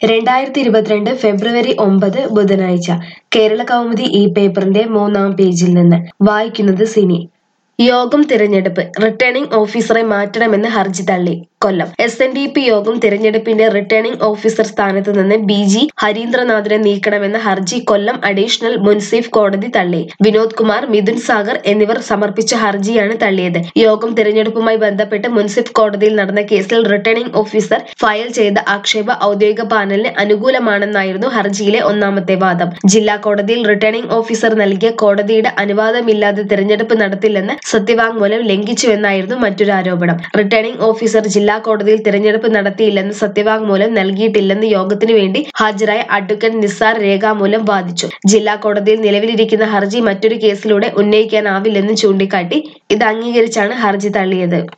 രണ്ടായിരത്തി ഇരുപത്തിരണ്ട് ഫെബ്രുവരി ഒമ്പത് ബുധനാഴ്ച കേരള കൗമുദി ഈ പേപ്പറിന്റെ മൂന്നാം പേജിൽ നിന്ന് വായിക്കുന്നത് സിനി യോഗം തിരഞ്ഞെടുപ്പ് റിട്ടേണിംഗ് ഓഫീസറെ മാറ്റണമെന്ന് ഹർജി തള്ളി Kollam S N D P Yogam തിരഞ്ഞെടുപ്പിന്റെ റിട്ടേണിംഗ് ഓഫീസർ സ്ഥാനത്ത് നിന്ന് ബി ജി ഹരീന്ദ്രനാഥിനെ നീക്കണമെന്ന ഹർജി കൊല്ലം അഡീഷണൽ മുൻസിഫ് കോടതി തള്ളി വിനോദ് കുമാർ മിഥുൻ സാഗർ എന്നിവർ സമർപ്പിച്ച ഹർജിയാണ് തള്ളിയത് യോഗം തിരഞ്ഞെടുപ്പുമായി ബന്ധപ്പെട്ട് മുൻസിഫ് കോടതിയിൽ നടന്ന കേസിൽ റിട്ടേണിംഗ് ഓഫീസർ ഫയൽ ചെയ്ത ആക്ഷേപ ഔദ്യോഗിക പാനലിന് അനുകൂലമാണെന്നായിരുന്നു ഹർജിയിലെ ഒന്നാമത്തെ വാദം ജില്ലാ കോടതിയിൽ റിട്ടേണിംഗ് ഓഫീസർ നൽകിയ കോടതിയുടെ അനുവാദമില്ലാതെ തിരഞ്ഞെടുപ്പ് നടത്തില്ലെന്ന് സത്യവാങ്മൂലം ലംഘിച്ചുവെന്നായിരുന്നു മറ്റൊരു ആരോപണം റിട്ടേണിംഗ് ഓഫീസർ ജില്ലാ കോടതിയിൽ തിരഞ്ഞെടുപ്പ് നടത്തിയില്ലെന്ന് സത്യവാങ്മൂലം നൽകിയിട്ടില്ലെന്ന് യോഗത്തിനു വേണ്ടി ഹാജരായ അഡ്വക്കേറ്റ് നിസാർ രേഖാമൂലം വാദിച്ചു ജില്ലാ കോടതിയിൽ നിലവിലിരിക്കുന്ന ഹർജി മറ്റൊരു കേസിലൂടെ ഉന്നയിക്കാനാവില്ലെന്ന് ചൂണ്ടിക്കാട്ടി ഇത് അംഗീകരിച്ചാണ് ഹർജി തള്ളിയത്